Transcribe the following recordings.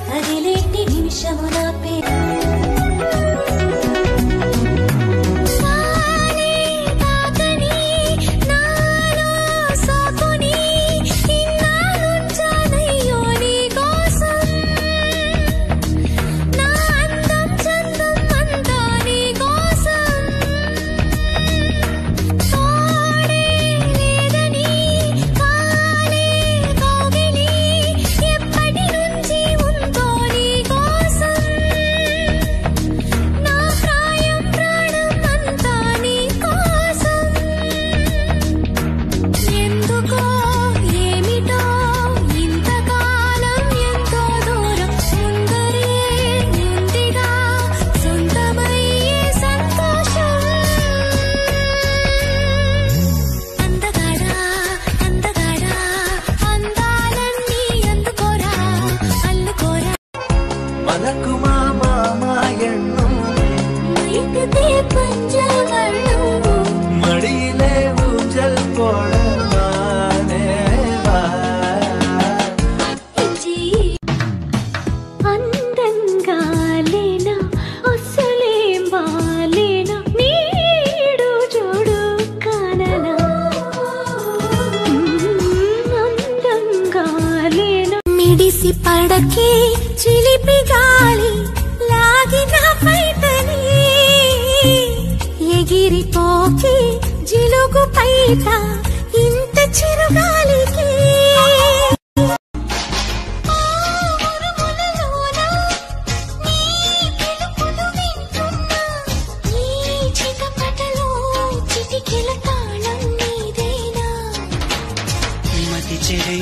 కదిలేటి నిమిషము నా పేరు వానే తాకని నాలో సాకుని ఇన్నాళ్ళుంచానయ్యో నీ కోసం నా అందం చందం అంతా నీ కోసం తోడే లేదని కాలే కౌగిలి ఎప్పటి నుంచి ఉందో నీ కోసం నా ప్రాయం ప్రాణం అంతా నీ కోసం ఎందుకో ఏమిటో ఇంతకాలం ఎంతో దూరం ముందరే ఉందిగా సొంతమయ్యే సంతోషం అందగాడా అందగాడా అందాలన్నీ అందుకోరా అల్లుకోరా మనకు మామ ఎಣ್ಣు మయకతే పంచవర్ణం మడిயிலே ஊஞ்சல் போடவானே வா ఇచ్చి అందంగా లేనా అసలేం బాలేనా నీడు చూడు కాననా అందంగా లేనా మిడిసి పడకే చిలిపి గాలి లాగిన పైటని ఎగిరిపోకి జిలుగు పైట ఇంత చిరుగాలికి మతి చెడి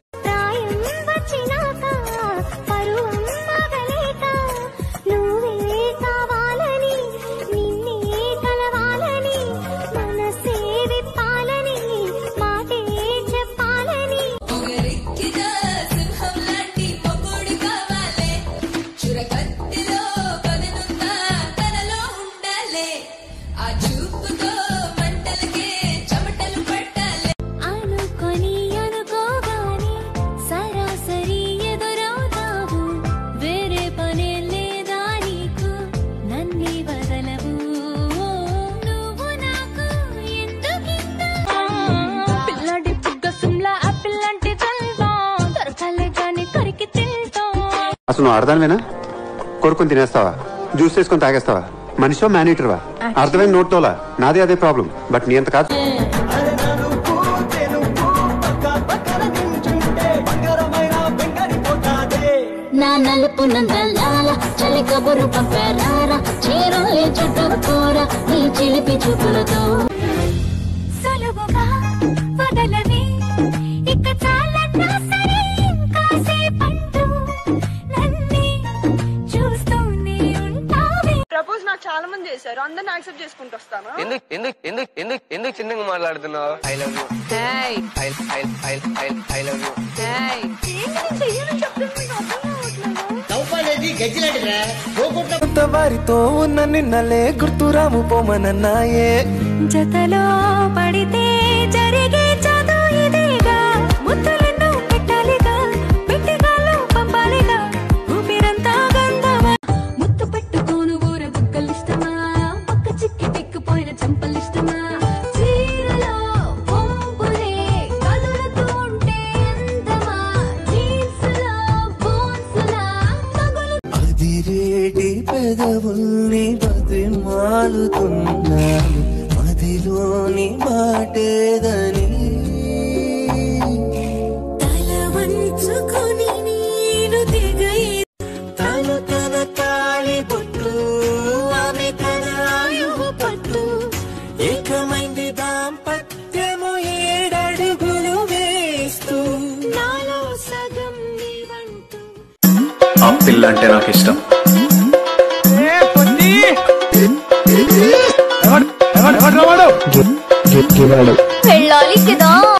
చెప్పాలని పొగరెక్కిన సింహం లాంటి పొగోడు కావాలే చురకత్తిలో పదనుందా తనలో ఉండాలే ఆ చూపుతో మంటలకే చెమటలు పట్టాలే అనుకొని అనుకోగానే సరాసరి ఎదురవుతావు వేరే పనే లేదా నీకు నన్నే వదలవు నువ్వు నాకు ఎందుకింత పిల్లడి పుగ్గ సిమ్లా ఆపిల్ లాంటి చల్దాం దొరకాలే గాని కరికి తింటాం అసలు నువ్వు ఆడదానివేనా కొడుకుని తినేస్తావా జ్యూస్ చేసుకొని తాగేస్తావా మనిషో మేనేటర్వా అర్థమైన నోట్తోలా నాదే అదే ప్రాబ్లం బట్ నీ అంత కాదు అరే నలుపు తెలుపు పక్క పక్కన నించుంటే బంగారమైన బెంగరిపోతాదే నా నలుపు నందలాల చలి కబురు పంపారా చీరలే చుట్టుకోర నీ చిలిపి చూపులతో సులువుగా వదలవే ఇక చాలన్నా సరే ఇంకాసేపంటూ నన్నే చూస్తూనే ఉంటావే ప్రపోజ్ నాకు చాలా మంది చేశారు అందరిని యాక్సెప్ట్ చేసుకుంటూ వస్తాను ఎందుకు ఎందుకు ఎందుకు ఎందుకు ఎందుకు చిన్నగా మాట్లాడుతున్నావు I love you hi I I I I I love you hi చెయ్యని చెప్తుంది నాకు అర్థం కావట్లేదు కొత్త వారితో ఉన్న నిన్నలే గుర్తురాము పోమనన్నాయే జతలో పడితే జరిగే చదువు ఇదేగా ముద్దులెన్నో పెట్టాలిగా పెట్టిగాల్లో పంపాలిగా ఊపిరంతా గంధమా ముద్దు పెట్టుకోను ఊర బుక్కలిష్టమా పక్క చిక్కి తిక్కుపోయిన చెంపలిష్టమా చీరలో పొంపులే కదులుతూ ఉంటే అందమా జీన్స్లో బోన్సులా తగులు అదిరేటి పెదవుల్ని బతిమాలుతున్నాను మదిలోని మాటేదని తల వంచుకొని నేను దిగై తను తన తాళి పొట్టు ఆమె తన ఆయువు పట్టు ఏకమైంది దాంపత్యము ఏడడుగులు వేస్తూ నాలో సగం నీవంటూ ఆ పిల్ల అంటే నాకు ఇష్టం వెళ్ళాలి కదా